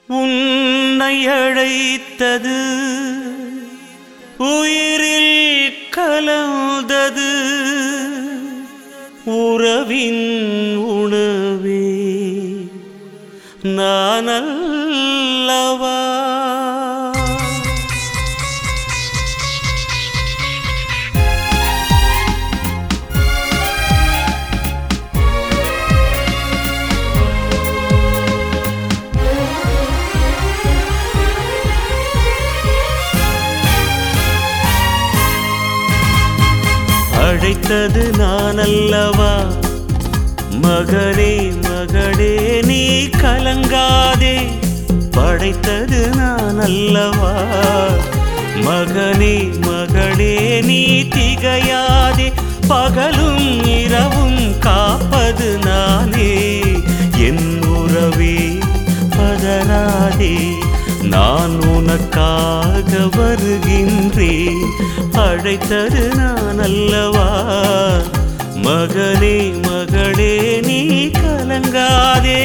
உன்னை அழைத்தது உயிரில் கலந்தது உறவின் உணவே நான் அல்லவா அழைத்தது நான் அல்லவா மகனே மகளே நீ கலங்காதே படைத்தது நான் அல்லவா மகனே மகளே நீ திகையாதே பகலும் இரவும் காப்பது நானே என் உறவே பதறாதே நான் உனக்காக வருகின்றேன் அழைத்தது நான் அல்லவா மகனே மகளே நீ கலங்காதே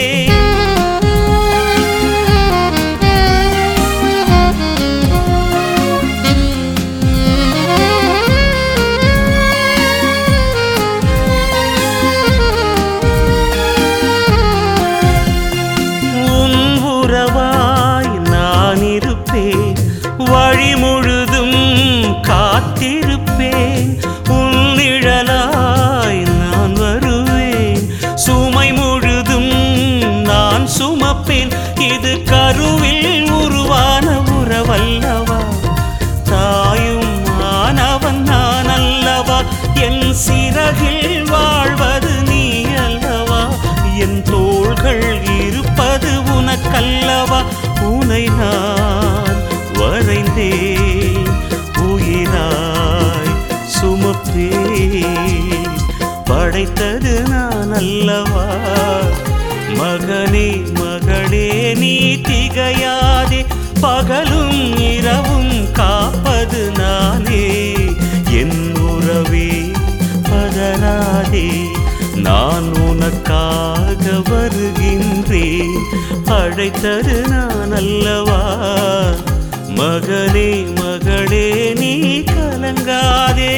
உன் உறவாய் நான் இருப்பேன் வழி முழுதும் காத்திருப்பேன் உன் நிழலாய் நான் வருவேன் சுமை முழுதும் நான் சுமப்பேன் இது கருவில் உருவான உறவல்லவா தாயும் மாணவன் நான் அல்லவா என் சிறகில் வாழ்வது நீ அல்லவா என் தோள்கள் இருப்பது உனக்கல்லவா உனை நான் வரைந்தேன் உயிராய் சுமப்பேன் படைத்தது நான் அல்லவா மகனே மகளே நீ திகையாதே பகலும் இரவும் காப்பது நானே என் உறவே பதறாதே நான் உனக்காக வருகின்றேன் அழைத்தது நான் அல்லவா மகனே மகளே நீ கலங்காதே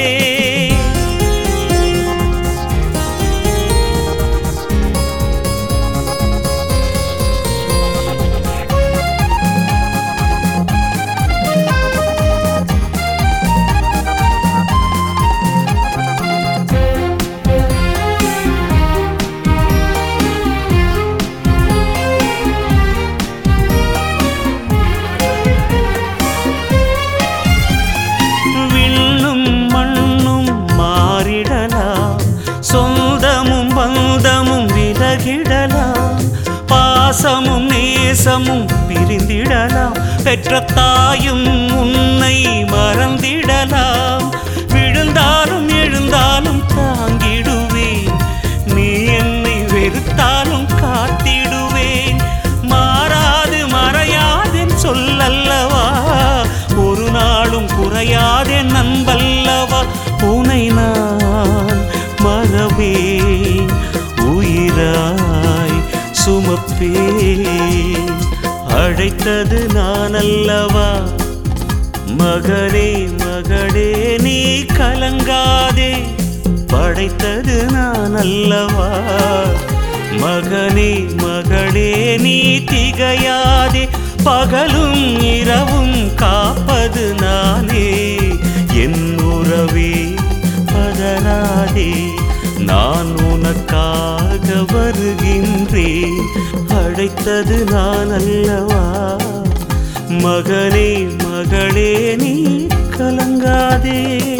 விண்ணும் மண்ணும் மாறிடலாம் சொந்தமும் பந்தமும் விலகிடலாம் பாசமும் நேசமும் பிரிந்திடலாம் பெற்ற தாயும் உன்னை மறந்திடலாம் விழுந்தாலும் எழுந்தாலும் தாங்கிடுவேன் நீ என்னை வெறுத்தாலும் காத்திடுவேன் மாறாது மறையாதென் சொல்லல்லவா ஒரு நாளும் குறையாதே நண்பல்லவா உனை நான் மறவேன் உயிராய் சுமப்பேன் அழைத்தது நான் அல்லவா மகனே மகளே நீ கலங்காதே படைத்தது நான் அல்லவா மகனே மகளே நீ திகையாதே பகலும் இரவும் காப்பது நானே என் உறவே பதறாதே நான் உனக்காக வருகின்றேன் அழைத்தது நான் அல்லவா மகனே மகளே நீ கலங்காதே